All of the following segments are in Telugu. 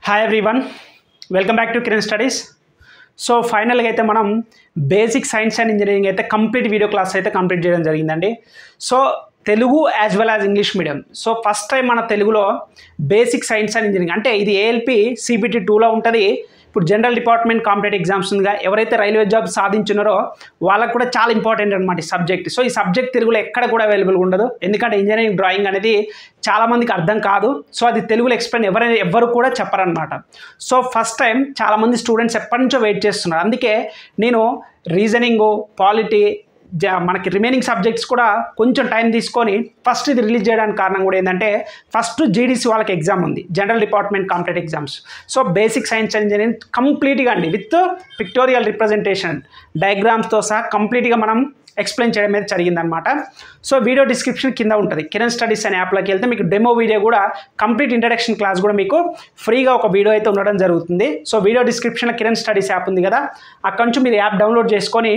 hi everyone welcome back to Kiran studies so ఫైనల్గా అయితే మనం బేసిక్ సైన్స్ అండ్ ఇంజనీరింగ్ అయితే కంప్లీట్ వీడియో క్లాస్ అయితే కంప్లీట్ చేయడం జరిగిందండి so Telugu as well as English medium so first time మన తెలుగులో బేసిక్ సైన్స్ అండ్ ఇంజనీరింగ్ అంటే ఇది ఏఎల్పి సిబిటి టూలో ఉంటుంది ఇప్పుడు జనరల్ డిపార్ట్మెంట్ కాంపిటేటివ్ ఎగ్జామ్స్ ఉందిగా ఎవరైతే రైల్వే జాబ్ సాధించున్నారో వాళ్ళకు కూడా చాలా ఇంపార్టెంట్ అనమాట ఈ సబ్జెక్ట్ సో ఈ సబ్జెక్ట్ తెలుగులో ఎక్కడ కూడా అవైలబుల్ ఉండదు ఎందుకంటే ఇంజనీరింగ్ డ్రాయింగ్ అనేది చాలామందికి అర్థం కాదు సో అది తెలుగులో ఎక్స్ప్లెయిన్ ఎవరైనా ఎవ్వరు కూడా చెప్పరనమాట సో ఫస్ట్ టైం చాలామంది స్టూడెంట్స్ ఎప్పటి నుంచో వెయిట్ చేస్తున్నారు అందుకే నేను రీజనింగు పాలిటీ జ- మనకి రిమైనింగ్ సబ్జెక్ట్స్ కూడా కొంచెం టైం తీసుకొని ఫస్ట్ ఇది రిలీజ్ చేయడానికి కారణం కూడా ఏంటంటే ఫస్ట్ జీడీసీ వాళ్ళకి ఎగ్జామ్ ఉంది general department competitive exams so basic science engineering కంప్లీట్గా అండి విత్ పిక్టోరియల్ రిప్రజెంటేషన్ డయాగ్రామ్స్తో సహా కంప్లీట్గా మనం ఎక్స్ప్లెయిన్ చేయడం మీద జరిగిందనమాట సో వీడియో డిస్క్రిప్షన్ కింద ఉంటుంది కిరణ్ స్టడీస్ అనే యాప్లోకి వెళ్తే మీకు డెమో వీడియో కూడా కంప్లీట్ ఇంట్రడక్షన్ క్లాస్ కూడా మీకు ఫ్రీగా ఒక వీడియో అయితే ఉండడం జరుగుతుంది సో వీడియో డిస్క్రిప్షన్లో కిరణ్ స్టడీస్ యాప్ ఉంది కదా అక్కడ నుంచి మీరు యాప్ డౌన్లోడ్ చేసుకొని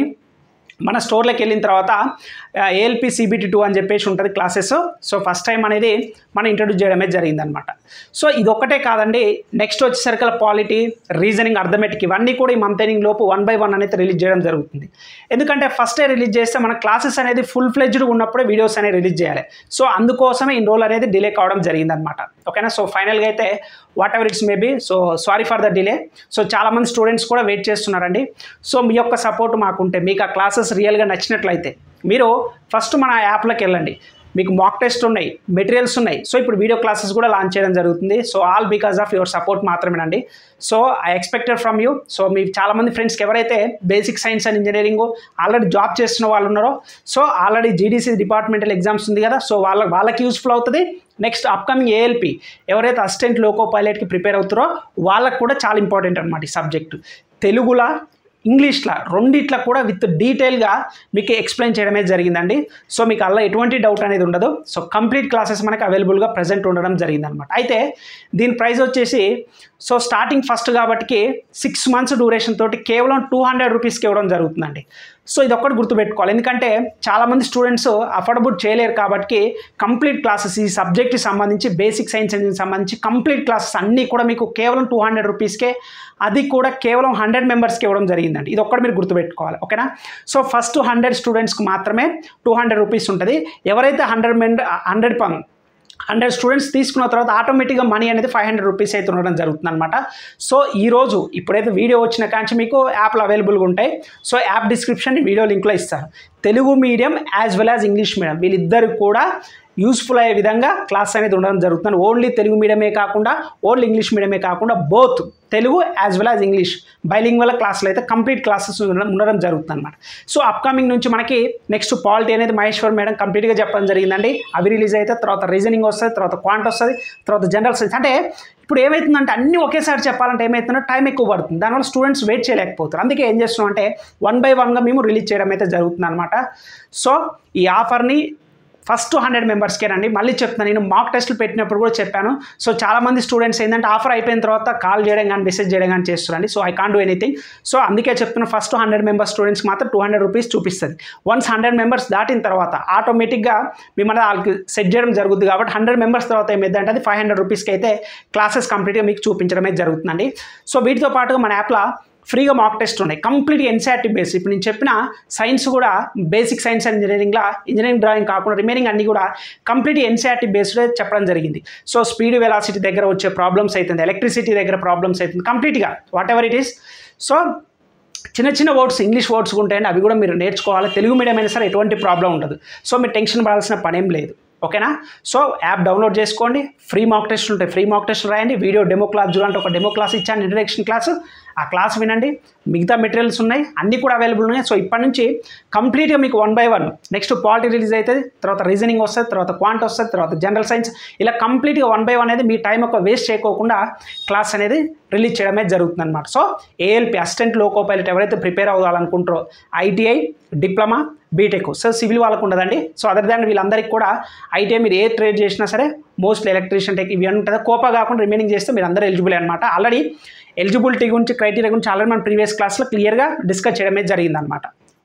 మన స్టోర్లోకి వెళ్ళిన తర్వాత ఏఎల్పి సిబిటి టూ అని చెప్పేసి ఉంటుంది క్లాసెస్ సో ఫస్ట్ టైం అనేది మనం ఇంట్రడ్యూస్ చేయడమే జరిగిందనమాట సో ఇది ఒక్కటే కాదండి నెక్స్ట్ వచ్చేసరికి పాలిటీ రీజనింగ్ అర్థమెటిక్ ఇవన్నీ కూడా ఈ మంత్ ఎండింగ్ లోపు వన్ బై వన్ అనేది రిలీజ్ చేయడం జరుగుతుంది ఎందుకంటే ఫస్ట్ రిలీజ్ చేస్తే మన క్లాసెస్ అనేది ఫుల్ ఫ్లెడ్జ్డ్ ఉన్నప్పుడే వీడియోస్ అనేది రిలీజ్ చేయాలి సో అందుకోసమే ఈ రోల్ అనేది డిలే కావడం జరిగిందనమాట ఓకేనా సో ఫైనల్గా అయితే whatever it's maybe so sorry for the delay so చాలామంది స్టూడెంట్స్ కూడా వెయిట్ చేస్తున్నారండి సో మీ యొక్క సపోర్ట్ మాకుంటే మీకు ఆ క్లాసెస్ రియల్గా నచ్చినట్లయితే మీరు ఫస్ట్ మన యాప్లోకి వెళ్ళండి మీకు మాక్ టెస్ట్ ఉన్నాయి మెటీరియల్స్ ఉన్నాయి సో ఇప్పుడు వీడియో క్లాసెస్ కూడా లాంచ్ చేయడం జరుగుతుంది so all because of your support మాత్రమేనండి so I expected from you so మీ చాలామంది ఫ్రెండ్స్కి ఎవరైతే basic science and engineering already job చేస్తున్న వాళ్ళు ఉన్నారో so already GDC departmental exams ఉంది కదా సో వాళ్ళ వాళ్ళకి యూస్ఫుల్ అవుతుంది నెక్స్ట్ అప్కమింగ్ ఏఎల్పి ఎవరైతే అసిస్టెంట్ లోకో పైలట్కి ప్రిపేర్ అవుతారో వాళ్ళకు కూడా చాలా ఇంపార్టెంట్ అనమాట ఈ సబ్జెక్టు తెలుగులా ఇంగ్లీష్లో రెండిట్ల కూడా విత్ డీటెయిల్గా మీకు ఎక్స్ప్లెయిన్ చేయడమే జరిగిందండి సో మీకు అలా ఎటువంటి డౌట్ అనేది ఉండదు సో కంప్లీట్ క్లాసెస్ మనకి అవైలబుల్గా ప్రజెంట్ ఉండడం జరిగిందనమాట అయితే దీని ప్రైస్ వచ్చేసి సో స్టార్టింగ్ ఫస్ట్ కాబట్టి సిక్స్ మంత్స్ డ్యూరేషన్ తోటి కేవలం టూ హండ్రెడ్ రూపీస్కి ఇవ్వడం జరుగుతుందండి సో ఇది ఒక్కటి గుర్తుపెట్టుకోవాలి ఎందుకంటే చాలామంది స్టూడెంట్స్ అఫోర్డబుల్ చేయలేరు కాబట్టి కంప్లీట్ క్లాసెస్ ఈ సబ్జెక్ట్కి సంబంధించి బేసిక్ సైన్స్ ఇంజనీరింగ్ సంబంధించి కంప్లీట్ క్లాసెస్ అన్నీ కూడా మీకు కేవలం టూ హండ్రెడ్ రూపీస్కే అది కూడా కేవలం హండ్రెడ్ మెంబర్స్కి ఇవ్వడం జరిగిందండి ఇది ఒక్కటి మీరు గుర్తుపెట్టుకోవాలి ఓకేనా సో ఫస్ట్ హండ్రెడ్ స్టూడెంట్స్కి మాత్రమే టూ హండ్రెడ్ రూపీస్ ఉంటుంది ఎవరైతే హండ్రెడ్ మెంబర్ హండ్రెడ్ పం హండ్రెడ్ స్టూడెంట్స్ తీసుకున్న తర్వాత ఆటోమేటిక్గా మనీ అనేది ఫైవ్ హండ్రెడ్ రూపీస్ అయితే ఉండడం జరుగుతుంది అనమాట సో ఈరోజు ఇప్పుడైతే వీడియో వచ్చిన కాంచి మీకు యాప్లు అవైలబుల్గా ఉంటాయి సో యాప్ డిస్క్రిప్షన్ వీడియో లింక్లో ఇస్తారు Telugu medium as well as English medium వీళ్ళిద్దరు కూడా యూస్ఫుల్ అయ్యే విధంగా క్లాస్ అనేది ఉండడం జరుగుతుంది ఓన్లీ తెలుగు మీడియమే కాకుండా ఓన్లీ ఇంగ్లీష్ మీడియమే కాకుండా both Telugu as well as English bilingual వల్ల క్లాసులు అయితే కంప్లీట్ క్లాసెస్ ఉండడం ఉండడం జరుగుతుంది అనమాట సో అప్కమింగ్ నుంచి మనకి నెక్స్ట్ పాలిటీ అనేది మహేశ్వర్ మేడం కంప్లీట్గా చెప్పడం జరిగిందండి అవి రిలీజ్ అయితే తర్వాత రీజనింగ్ వస్తుంది తర్వాత క్వాంట్ వస్తుంది తర్వాత జనరల్ సైన్స్ అంటే ఇప్పుడు ఏమవుతుందంటే అన్నీ ఒకేసారి చెప్పాలంటే ఏమవుతుందో టైం ఎక్కువ పడుతుంది దానివల్ల స్టూడెంట్స్ వెయిట్ చేయలేకపోతారు అందుకే ఏం చేస్తున్నాం అంటే వన్ బై వన్గా మేము రిలీజ్ చేయడం అయితే జరుగుతుంది అనమాట సో ఈ ఆఫర్ని ఫస్ట్ హండ్రెడ్ మెంబర్స్కేనండి మళ్ళీ చెప్తాను నేను మాక్ టెస్ట్లు పెట్టినప్పుడు కూడా చెప్పాను సో చాలామంది స్టూడెంట్స్ ఏంటంటే ఆఫర్ అయిపోయిన తర్వాత కాల్ చేయడం కానీ మెసేజ్ చేయడం కానీ చేస్తున్నారండి so I can do anything so అందుకే చెప్తున్నా ఫస్ట్ హండ్రెడ్ మెంబర్స్ స్టూడెంట్స్కి మాత్రం టూ హండ్రెడ్ రూపీస్ చూపిస్తుంది వన్స్ హండ్రెడ్ మెంబర్స్ దాటిన తర్వాత ఆటోమేటిక్గా మిమ్మల్ని వాళ్ళకి సెట్ చేయడం జరుగుతుంది కాబట్టి హండ్రెడ్ మెంబర్స్ తర్వాత ఏమైందంటే అది ఫైవ్ హండ్రెడ్ రూపీస్కి అయితే క్లాసెస్ కంప్లీట్గా మీకు చూపించడమే జరుగుతుందండి సో వీటితో పాటుగా మన యాప్లో ఫ్రీగా మాక్ టెస్ట్ ఉన్నాయి కంప్లీట్ ఎన్సీఆర్టీ బేస్ ఇప్పుడు నేను చెప్పిన సైన్స్ కూడా బేసిక్ సైన్స్ అండ్ ఇంజనీరింగ్లో ఇంజనీరింగ్ డ్రాయింగ్ కాకుండా రిమైనింగ్ అన్ని కూడా కంప్లీట్ ఎన్సీఆర్టీ బేస్డ్ చెప్పడం జరిగింది సో స్పీడ్ వెలాసిటీ దగ్గర వచ్చే ప్రాబ్లమ్స్ అవుతుంది ఎలక్ట్రిసిటీ దగ్గర ప్రాబ్లమ్స్ అవుతుంది కంప్లీట్గా whatever it is so చిన్న చిన్న వర్డ్స్ ఇంగ్లీష్ వర్డ్స్ ఉంటాయండి అవి కూడా మీరు నేర్చుకోవాలి తెలుగు మీడియం అయినా సరే ఎటువంటి ప్రాబ్లం ఉండదు సో మీరు టెన్షన్ పడాల్సిన పనేం లేదు ఓకేనా సో యాప్ డౌన్లోడ్ చేసుకోండి ఫ్రీ మాక్ టెస్ట్ ఉంటాయి ఫ్రీ మాక్ టెస్ట్ రాయండి వీడియో డెమో క్లాస్ చూడండి ఒక డెమో క్లాస్ ఇచ్చాను ఇంట్రడక్షన్ క్లాస్ ఆ క్లాస్ వినండి మిగతా మెటీరియల్స్ ఉన్నాయి అన్నీ కూడా అవైలబుల్ ఉన్నాయి సో ఇప్పటి నుంచి కంప్లీట్గా మీకు one by one next polity release అవుతుంది తర్వాత రీజనింగ్ వస్తుంది తర్వాత క్వాంట్ వస్తుంది తర్వాత జనరల్ సైన్స్ ఇలా కంప్లీట్గా వన్ బై వన్ అనేది మీ టైం ఒక వేస్ట్ చేయకోకుండా క్లాస్ అనేది రిలీజ్ చేయడమే జరుగుతుంది అనమాట so ALP assistant loco pilot ఎవరైతే ప్రిపేర్ అవ్వాలనుకుంటారో ITI diploma BTech so civil వాళ్ళకు ఉండదండి సో అదర్ దాన్ వీళ్ళందరికీ కూడా ఐటీఐ మీరు ఏ ట్రేడ్ చేసినా సరే మోస్ట్లీ ఎలక్ట్రీషియన్ టెక్ ఇవి ఉంటుంది కోపా కాకుండా రిమైనింగ్ చేస్తే మీరు అందరూ ఎలిజిబుల్ అనమాట ఆల్రెడీ ఎలిజిబిలిటీ గురించి క్రైటీరియా గురించి ఆల్రెడీ మనం ప్రీవియస్ క్లాస్లో క్లియర్గా డిస్కస్ చేయడమే జరిగిందనమాట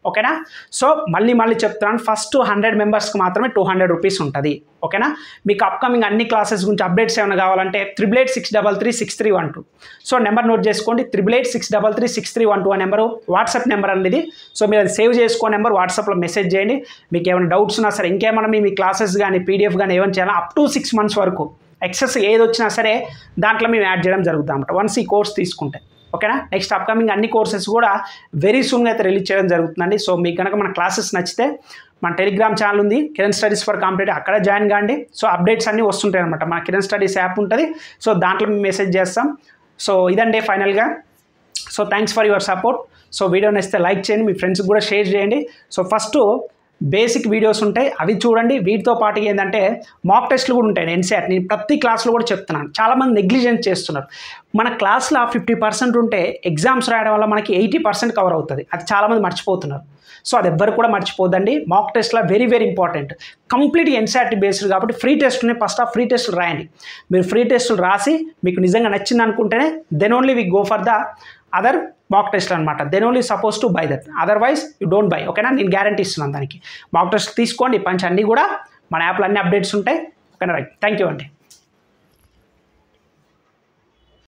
ఓకేనా సో మళ్ళీ మళ్ళీ చెప్తున్నాను ఫస్ట్ హండ్రెడ్ మెంబర్స్కి మాత్రమే టూ హండ్రెడ్ రూపీస్ ఉంటుంది ఓకేనా మీకు అప్కమింగ్ అన్ని క్లాసెస్ గురించి అప్డేట్స్ ఏమైనా కావాలంటే triple eight six double three six three one two so number note చేసుకోండి triple eight six double three six three one two అనే నెంబరు వాట్సాప్ నెంబర్ అనేది సో మీరు అది సేవ్ చేసుకో నెంబర్ వాట్సాప్లో మెసేజ్ చేయండి మీకు ఏమైనా డౌట్స్ ఉన్నా సరే ఇంకేమైనా మీ క్లాసెస్ కానీ పీడిఎఫ్ కానీ ఏమైనా చేయాలి అప్ టు సిక్స్ మంత్స్ వరకు ఎక్సెస్ ఏది వచ్చినా సరే దాంట్లో మేము యాడ్ చేయడం జరుగుతుంది అనమాట వన్స్ ఈ కోర్స్ తీసుకుంటే ఓకేనా నెక్స్ట్ అప్కమింగ్ అన్ని కోర్సెస్ కూడా వెరీ సూన్గా అయితే రిలీజ్ చేయడం జరుగుతుందండి సో మీకు కనుక మన క్లాసెస్ నచ్చితే మన టెలిగ్రామ్ ఛానల్ ఉంది కిరణ్ స్టడీస్ ఫర్ కంప్లీట్ అక్కడ జాయిన్ కాండి సో అప్డేట్స్ అన్నీ వస్తుంటాయి అనమాట మన కిరణ్ స్టడీస్ యాప్ ఉంటుంది సో దాంట్లో మేము మెసేజ్ చేస్తాం సో ఇదండి ఫైనల్గా so thanks for your support so video నచ్చితే లైక్ చేయండి మీ ఫ్రెండ్స్కి కూడా షేర్ చేయండి సో ఫస్ట్ బేసిక్ వీడియోస్ ఉంటాయి అవి చూడండి వీటితో పాటు ఏంటంటే మాక్ టెస్ట్లు కూడా ఉంటాయి ఎన్సీఆర్ నేను ప్రతి క్లాస్లో కూడా చెప్తున్నాను చాలామంది నెగ్లిజెన్స్ చేస్తున్నారు మన క్లాస్లో ఫిఫ్టీ పర్సెంట్ ఉంటే ఎగ్జామ్స్ రాయడం వల్ల మనకి ఎయిటీ పర్సెంట్ కవర్ అవుతుంది అది చాలామంది మర్చిపోతున్నారు సో అది ఎవ్వరు కూడా మర్చిపోదండి మాక్ టెస్ట్లో very very important complete NCERT based కాబట్టి ఫ్రీ టెస్ట్ ఉన్నాయి ఫస్ట్ ఆఫ్ ఫ్రీ టెస్టులు రాయండి మీరు ఫ్రీ టెస్టులు రాసి మీకు నిజంగా నచ్చింది అనుకుంటేనే then only we go for the other mock test అనమాట then only suppose to buy that otherwise you don't buy ఓకేనా నేను గ్యారంటీ ఇస్తున్నాను దానికి మాక్ టెస్ట్ తీసుకోండి పంచ్ అన్నీ కూడా మన యాప్లో అన్ని అప్డేట్స్ ఉంటాయి ఓకేనా రైట్ థ్యాంక్ యూ అండి